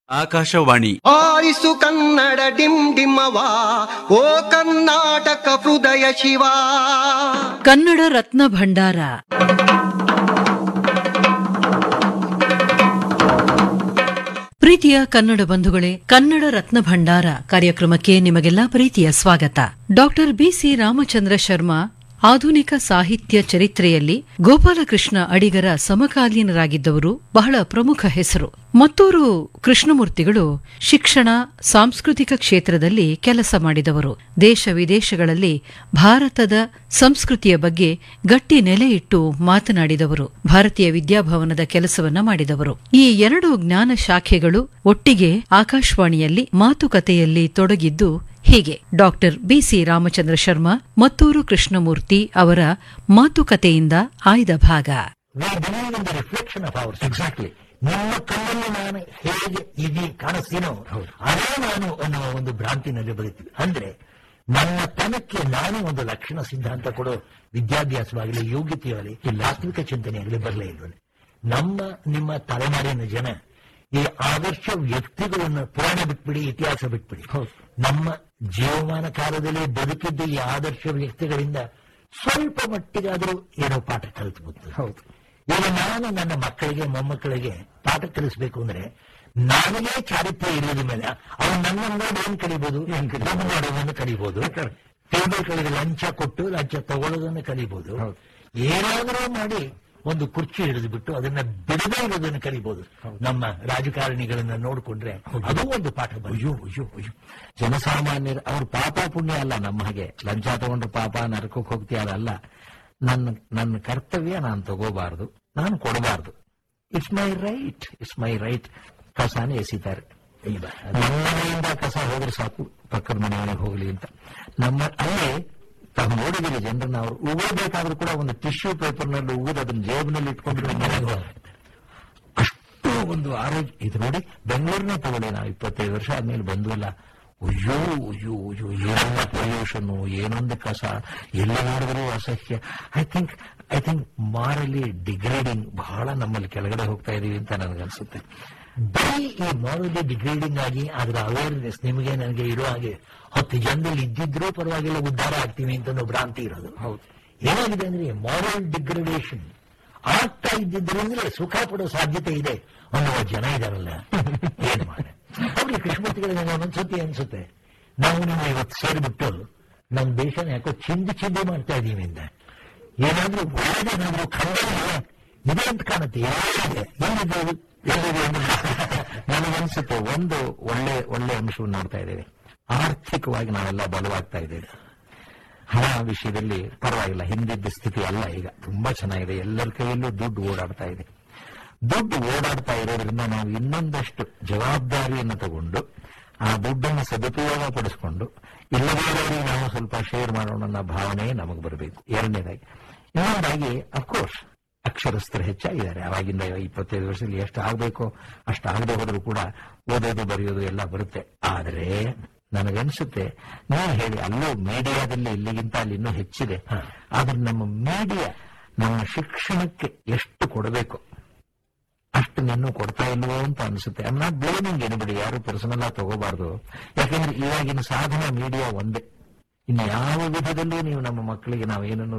ಆಕಾಶವಾಣಿ ಆರಿಸು ಕನ್ನಡ ಡಿಮ್ ಡಿಮ್ಮವ ಓ ಕರ್ನಾಟಕ ಹೃದಯ ಶಿವ ಕನ್ನಡ ರತ್ನ ಭಂಡಾರ ಪ್ರೀತಿಯ ಕನ್ನಡ ಬಂಧುಗಳೇ ಕನ್ನಡ ರತ್ನ ಭಂಡಾರ ಕಾರ್ಯಕ್ರಮಕ್ಕೆ ನಿಮಗೆಲ್ಲ ಪ್ರೀತಿಯ ಸ್ವಾಗತ ಡಾಕ್ಟರ್ ಬಿಸಿ ರಾಮಚಂದ್ರ ಶರ್ಮಾ ಆಧುನಿಕ ಸಾಹಿತ್ಯ ಚರಿತ್ರೆಯಲ್ಲಿ ಗೋಪಾಲಕೃಷ್ಣ ಅಡಿಗರ ಸಮಕಾಲೀನರಾಗಿದ್ದವರು ಬಹಳ ಪ್ರಮುಖ ಹೆಸರು ಮತ್ತೂರು ಕೃಷ್ಣಮೂರ್ತಿಗಳು ಶಿಕ್ಷಣ ಸಾಂಸ್ಕೃತಿಕ ಕ್ಷೇತ್ರದಲ್ಲಿ ಕೆಲಸ ಮಾಡಿದವರು ದೇಶ ವಿದೇಶಗಳಲ್ಲಿ ಭಾರತದ ಸಂಸ್ಕೃತಿಯ ಬಗ್ಗೆ ಗಟ್ಟಿ ನೆಲೆಯಿಟ್ಟು ಮಾತನಾಡಿದವರು ಭಾರತೀಯ ವಿದ್ಯಾಭವನದ ಕೆಲಸವನ್ನ ಮಾಡಿದವರು ಈ ಎರಡು ಜ್ಞಾನ ಶಾಖೆಗಳು ಒಟ್ಟಿಗೆ ಆಕಾಶವಾಣಿಯಲ್ಲಿ ಮಾತುಕತೆಯಲ್ಲಿ ತೊಡಗಿದ್ದು ಹೀಗೆ ಡಾಕ್ಟರ್ ಬಿಸಿ ರಾಮಚಂದ್ರ ಶರ್ಮಾ ಮತ್ತೂರು ಕೃಷ್ಣಮೂರ್ತಿ ಅವರ ಮಾತುಕತೆಯಿಂದ ಆಯ್ದ ಭಾಗ we believe in the reflection of ours. Exactly. ನಿಮ್ಮ ಕಣ್ಣಲ್ಲಿ ನಾನು ಹೇಗೆ ಇದೀ ಕಾಣಿಸ್ತೀನೋ ಅದೇ ನಾನು ಅನ್ನುವ ಒಂದು ಭ್ರಾಂತಿನಲ್ಲಿ ಬದುಕ್ತೀವಿ ಅಂದ್ರೆ ನನ್ನ ತನಕ್ಕೆ ನಾನೇ ಒಂದು ಲಕ್ಷಣ ಸಿದ್ಧಾಂತ ಕೊಡೋ ವಿದ್ಯಾಭ್ಯಾಸವಾಗಲಿ ಯೋಗ್ಯತೆಯಾಗಲಿ ಈ ವಾಸ್ತವಿಕ ಚಿಂತನೆಯಾಗಲಿ ಬರಲೇ ಇಲ್ವಲ್ಲ ನಮ್ಮ ನಿಮ್ಮ ತಲೆಮಾರಿನ ಜನ ಈ ಆದರ್ಶ ವ್ಯಕ್ತಿಗಳನ್ನು ಪುರಾಣ ಬಿಟ್ಬಿಡಿ ಇತಿಹಾಸ ಬಿಟ್ಬಿಡಿ ನಮ್ಮ ಜೀವಮಾನ ಕಾಲದಲ್ಲಿ ಬದುಕಿದ್ದ ಈ ಆದರ್ಶ ವ್ಯಕ್ತಿಗಳಿಂದ ಸ್ವಲ್ಪ ಮಟ್ಟಿಗಾದರೂ ಏನೋ ಪಾಠ ಕಲಿತು ಹೌದು ಈಗ ನಾನು ನನ್ನ ಮಕ್ಕಳಿಗೆ ಮೊಮ್ಮಕ್ಕಳಿಗೆ ಪಾಠ ಕಲಿಸಬೇಕು ಅಂದ್ರೆ ನನಗೆ ಚಾರಿತ್ರ್ಯ ಇಲ್ಲದ ಮೇಲೆ ಅವ್ರು ನನ್ನ ನೋಡಿ ಏನ್ ಕಲಿಬಹುದು ನಮ್ಮ ನೋಡೋದನ್ನು ಕಲಿಬಹುದು ಟೇಬಲ್ ಕೆಳಗೆ ಲಂಚ ಕೊಟ್ಟು ಲಂಚ ತಗೊಳ್ಳೋದನ್ನು ಕಲಿಬಹುದು ಏನಾದರೂ ಮಾಡಿ ಒಂದು ಕುರ್ಚಿ ಹಿಡಿದು ಬಿಟ್ಟು ಅದನ್ನ ಬಿಡದೇ ಇರೋದನ್ನು ಕಲಿಬಹುದು ನಮ್ಮ ರಾಜಕಾರಣಿಗಳನ್ನ ನೋಡಿಕೊಂಡ್ರೆ ಅದು ಒಂದು ಪಾಠ ಅಯ್ಯೋ ಅಯ್ಯೋ ಅಯ್ಯೋ ಜನಸಾಮಾನ್ಯರ ಅವ್ರ ಪಾಪ ಪುಣ್ಯ ಅಲ್ಲ ನಮ್ಮ ಹಾಗೆ ಲಂಚ ತಗೊಂಡ್ರೆ ಪಾಪ ನರಕಕ್ಕೆ ಹೋಗ್ತೀಯ ಅದಲ್ಲ ನನ್ನ ನನ್ನ ಕರ್ತವ್ಯ ನಾನು ತಗೋಬಾರ್ದು ನಾನು ಕೊಡಬಾರ್ದು it's my right it's my right ಕಸಾನೇ ಎಸಿತಾರೆ ನಮ್ಮ ಮನೆಯಿಂದ ಕಸ ಹೋದ್ರೆ ಸಾಕು ಪಕ್ಕದ ಮನೆಯವನಿಗೆ ಹೋಗ್ಲಿ ಅಂತ ನಮ್ಮ ಅಲ್ಲೇ ತಾವು ನೋಡಿದಿರಿ ಜನರನ್ನ ಅವರು ಉಗೋಬೇಕಾದ್ರೂ ಕೂಡ ಒಂದು ಟಿಶ್ಯೂ ಪೇಪರ್ನಲ್ಲಿ ಉಗಿದು ಅದನ್ನ ಜೇಬಿನಲ್ಲಿ ಇಟ್ಕೊಂಡು ಮನೆಗೆ ಹೋಗ್ತಾರೆ. ಅಷ್ಟು ಒಂದು ಆರೋಗ್ಯ ಇದು ನೋಡಿ ಬೆಂಗಳೂರಿನ ತಗೊಳ್ಳಿ ನಾವು ಇಪ್ಪತ್ತೈದು ವರ್ಷ ಆದ್ಮೇಲೆ ಬಂದು ಇಲ್ಲ ಅಯ್ಯೋ ಅಯ್ಯೋ ಅಯ್ಯೋ ಏನೊಂದು ಪೊಲ್ಯೂಷನ್ ಏನೊಂದು ಕಸ ಎಲ್ಲ ನೋಡಿದ್ರು ಅಸಹ್ಯ I think I think morally degrading ಬಹಳ ನಮ್ಮಲ್ಲಿ ಕೆಳಗಡೆ ಹೋಗ್ತಾ ಇದೀವಿ ಅಂತ ನನಗನ್ಸುತ್ತೆ ಬರೀ ಈ ಮಾರಲಿ ಡಿಗ್ರೇಡಿಂಗ್ ಆಗಿ ಅದರ ಅವೇರ್ನೆಸ್ ನಿಮಗೆ ನನಗೆ ಇರೋ ಹಾಗೆ ಹತ್ತು ಜನದಲ್ಲಿ ಇದ್ದಿದ್ರೂ ಪರವಾಗಿಲ್ಲ ಉದ್ಧಾರ ಆಗ್ತೀವಿ ಅಂತ ಅನ್ನೋ ಭ್ರಾಂತಿ ಇರೋದು ಹೌದು ಏನಾಗಿದೆ ಅಂದ್ರೆ ಮಾರಲ್ ಡಿಗ್ರೇಡೇಷನ್ ಆಗ್ತಾ ಇದ್ದಿದ್ರಿಂದಲೇ ಸುಖ ಪಡೋ ಸಾಧ್ಯತೆ ಇದೆ ಅನ್ನುವ ಜನ ಇದಾರಲ್ಲ ಏನ್ ಮಾಡ ಅವ್ರಿಗೆ ಕೃಷ್ಣಮೂರ್ತಿಗಳಿಗೆ ಒಂದೊಂದ್ಸತಿ ಅನ್ಸುತ್ತೆ ನಾವು ನೀವು ಇವತ್ತು ಸೇರಿಬಿಟ್ಟು ನಮ್ಮ ದೇಶನ ಯಾಕೋ ಚಿಂದಿ ಚಿಂದಿ ಮಾಡ್ತಾ ಇದೀವಿ ಅಂತ ಏನಾದ್ರೂ ಒಳ್ಳೆದೇನಾದ್ರೂ ಖಂಡನೆ ಇದೆ ಅಂತ ಕಾಣುತ್ತೆ ಏನಿದೆ ಏನಿದೆ ಅದು? ಏನಿದೆ ಅಂದ್ರೆ ನನಗನ್ಸುತ್ತೆ ಒಂದು ಒಳ್ಳೆ ಒಳ್ಳೆ ಅಂಶವನ್ನು ನೋಡ್ತಾ ಇದ್ದೇವೆ ಆರ್ಥಿಕವಾಗಿ ನಾವೆಲ್ಲ ಬಲವಾಗ್ತಾ ಇದ್ದೇವೆ ಹಣ ವಿಷಯದಲ್ಲಿ ಪರವಾಗಿಲ್ಲ ಹಿಂದಿದ್ದ ಸ್ಥಿತಿ ಅಲ್ಲ ಈಗ ತುಂಬಾ ಚೆನ್ನಾಗಿದೆ ಎಲ್ಲರ ಕೈಯಲ್ಲೂ ದುಡ್ಡು ಓಡಾಡ್ತಾ ಇದೆ ದುಡ್ಡು ಓಡಾಡ್ತಾ ಇರೋದ್ರಿಂದ ನಾವು ಇನ್ನೊಂದಷ್ಟು ಜವಾಬ್ದಾರಿಯನ್ನು ತಗೊಂಡು ಆ ದುಡ್ಡನ್ನು ಸದುಪಯೋಗ ಪಡಿಸ್ಕೊಂಡು ಇಲ್ಲದವರಿಗೆ ನಾವು ಸ್ವಲ್ಪ ಶೇರ್ ಮಾಡೋಣ ಅನ್ನೋ ಭಾವನೆ ನಮಗೆ ಬರಬೇಕು ಎರಡನೇದಾಗಿ ಇನ್ನೊಂದಾಗಿ ಅಫ್ಕೋರ್ಸ್ ಅಕ್ಷರಸ್ಥರು ಹೆಚ್ಚಾಗಿದ್ದಾರೆ ಅವಾಗಿಂದ ಇಪ್ಪತ್ತೈದು ವರ್ಷದಲ್ಲಿ ಎಷ್ಟು ಆಗಬೇಕೋ ಅಷ್ಟು ಆಗದೆ ಹೋದರೂ ಕೂಡ ಓದೋದು ಬರೆಯೋದು ಎಲ್ಲ ಬರುತ್ತೆ ಆದರೆ ನನಗನ್ಸುತ್ತೆ ನೀವು ಹೇಳಿ ಅಲ್ಲೂ ಮೀಡಿಯಾದಲ್ಲಿ ಇಲ್ಲಿಗಿಂತ ಅಲ್ಲಿ ಇನ್ನೂ ಹೆಚ್ಚಿದೆ ಆದ್ರೆ ನಮ್ಮ ಮೀಡಿಯಾ ನಮ್ಮ ಶಿಕ್ಷಣಕ್ಕೆ ಎಷ್ಟು ಕೊಡಬೇಕು ಅಷ್ಟು ನಿನ್ನೂ ಕೊಡ್ತಾ ಇಲ್ವೋ ಅಂತ ಅನ್ಸುತ್ತೆ ಐ ನಾಟ್ ಬ್ಲೇಮಿಂಗ್ ಎನಿಬಡಿ ಯಾರು ಪರ್ಸನಲ್ ಆಗಿ ತಗೋಬಾರ್ದು ಯಾಕಂದ್ರೆ ಇವಾಗಿನ ಸಾಧನ ಮೀಡಿಯಾ ಒಂದೇ ಇನ್ನು ಯಾವ ವಿಧದಲ್ಲೂ ನೀವು ನಮ್ಮ ಮಕ್ಕಳಿಗೆ ನಾವು ಏನನ್ನು